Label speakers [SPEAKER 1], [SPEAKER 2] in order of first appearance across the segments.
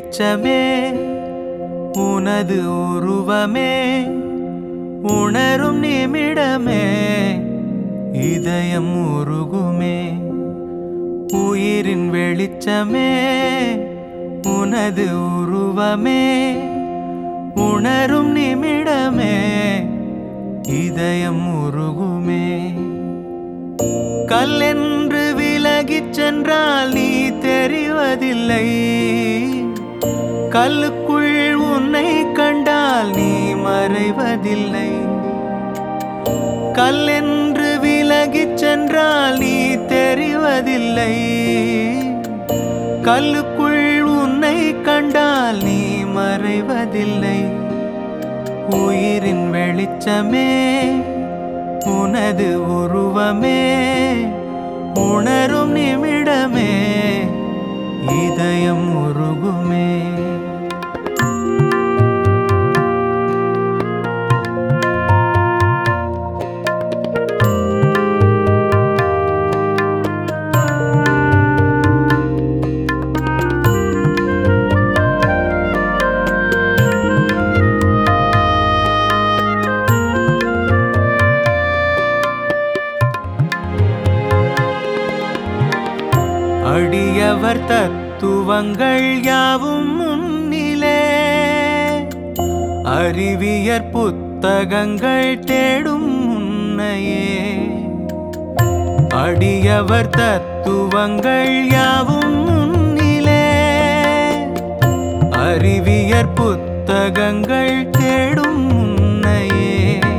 [SPEAKER 1] வெளிச்சமே உனது உருவமே உணரும் நிமிடமே இதயம் உருகுமே உயிரின் வெளிச்சமே உனது உருவமே உணரும் நிமிடமே இதயம் உருகுமே கல்லென்று விலகிச் சென்றால் நீ தெரிவதில்லை கல்லுக்குள் உன்னை கண்டால் நீ மறைவதில்லை கல்லென்று விலகிச் சென்றால் நீ தெரிவதில்லை கல்லுக்குள் உன்னை கண்டால் நீ மறைவதில்லை உயிரின் வெளிச்சமே உனது உருவமே உணரும் நிமிடமே இதயம் உருகுமே அடியவர் தத்துவங்கள் யாவும் முன்னிலே அறிவியற் புத்தகங்கள் தேடும் முன்னையே அடியவர் தத்துவங்கள் யாவும் முன்னிலே அறிவியற் புத்தகங்கள் தேடும் முன்னையே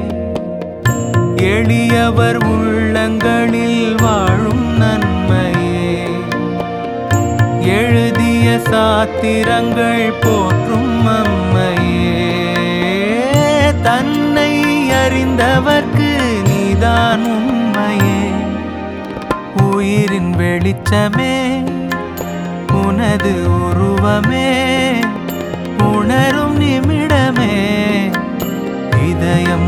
[SPEAKER 1] எளியவர் உள்ளங்களில் வாழும் நன்மையே எழுதிய சாத்திரங்கள் போற்றும் அம்மையே தன்னை அறிந்தவர்க்கு நீதான் உண்மையே உயிரின் வெளிச்சமே உனது உருவமே உணரும் நிமிடமே இதயம்